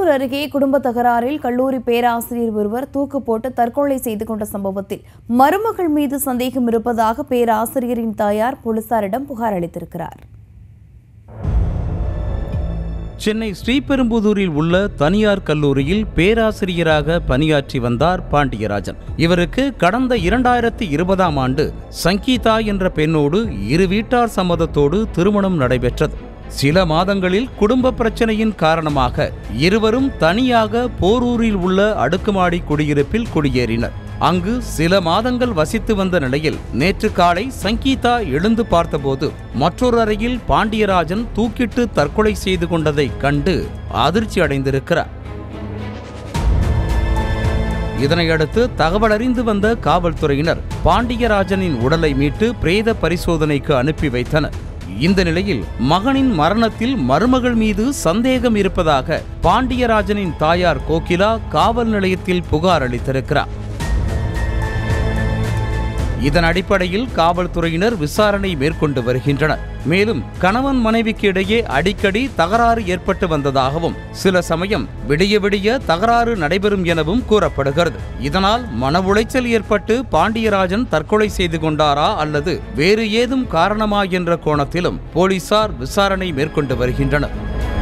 போரூர் அருகே குடும்ப தகராறில் கல்லூரி பேராசிரியர் ஒருவர் தூக்கு போட்டு தற்கொலை செய்து கொண்ட சம்பவத்தில் மருமகள் மீது சந்தேகம் இருப்பதாக பேராசிரியரின் தாயார் போலீசாரிடம் புகார் அளித்திருக்கிறார் சென்னை ஸ்ரீபெரும்புதூரில் உள்ள தனியார் கல்லூரியில் பேராசிரியராக பணியாற்றி வந்தார் பாண்டியராஜன் இவருக்கு கடந்த இரண்டாயிரத்தி இருபதாம் ஆண்டு சங்கீதா என்ற பெண்ணோடு இரு வீட்டார் சம்மதத்தோடு திருமணம் நடைபெற்றது சில மாதங்களில் குடும்ப பிரச்சனையின் காரணமாக இருவரும் தனியாக போரூரில் உள்ள அடுக்குமாடி குடியிருப்பில் குடியேறினர் அங்கு சில மாதங்கள் வசித்து வந்த நிலையில் நேற்று காலை சங்கீதா எழுந்து பார்த்தபோது மற்றொரு அறையில் பாண்டியராஜன் தூக்கிட்டு தற்கொலை செய்து கொண்டதை கண்டு அதிர்ச்சி அடைந்திருக்கிறார் இதனையடுத்து தகவல் அறிந்து வந்த காவல்துறையினர் பாண்டியராஜனின் உடலை மீட்டு பிரேத பரிசோதனைக்கு அனுப்பி வைத்தனர் இந்த நிலையில் மகனின் மரணத்தில் மருமகள் மீது சந்தேகம் இருப்பதாக பாண்டியராஜனின் தாயார் கோகிலா காவல் நிலையத்தில் புகார் அளித்திருக்கிறார் இதன் அடிப்படையில் காவல்துறையினர் விசாரணை மேற்கொண்டு வருகின்றனர் மேலும் கணவன் மனைவிக்கு இடையே அடிக்கடி தகராறு ஏற்பட்டு வந்ததாகவும் சில சமயம் விடிய விடிய தகராறு நடைபெறும் எனவும் கூறப்படுகிறது இதனால் மன உளைச்சல் ஏற்பட்டு பாண்டியராஜன் தற்கொலை செய்து கொண்டாரா அல்லது வேறு ஏதும் காரணமா என்ற கோணத்திலும் போலீசார் விசாரணை மேற்கொண்டு வருகின்றனர்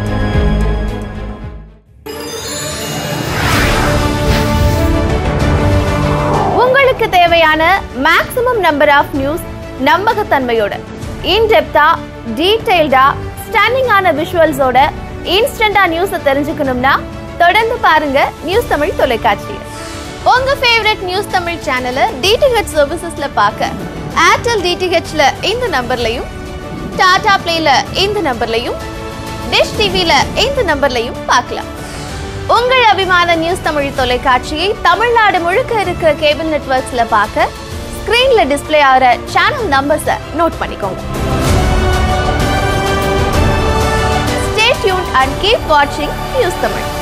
உங்களுக்கு தேவையான மேக்ஸிமம் நம்பர் ஆஃப் நியூஸ் நம்பகத்தன்மையோட இன்டெப்தா டீடைல்டா ஸ்டன்னிங்கான விஷுவல்ஸோட இன்ஸ்டண்டா நியூஸை தெரிஞ்சுக்கணும்னா தொடர்ந்து பாருங்க நியூஸ் தமிழ் தொலைக்காட்சி உங்க ஃபேவரட் நியூஸ் தமிழ் சேனலை டிடிஹெச் சர்வீசஸ்ல பார்க்க ஏர்டெல் டிடிஹெச்ல இந்த நம்பர்லையும் டாடா பிளேல இந்த நம்பர்லையும் டிஷ் டிவில இந்த நம்பர்லையும் பார்க்கலாம் உங்கள் அபிமான நியூஸ் தமிழ் தொலைக்காட்சியை தமிழ்நாடு முழுக்க இருக்க கேபிள் நெட்வொர்க்ஸ்ல பார்க்க ஸ்கிரீன்ல டிஸ்ப்ளே ஆகிற சேனல் நம்பர்ஸை நோட் பண்ணிக்கோங்க ஸ்டே டியூன் அண்ட் கீப் வாட்சிங் நியூஸ் தமிழ்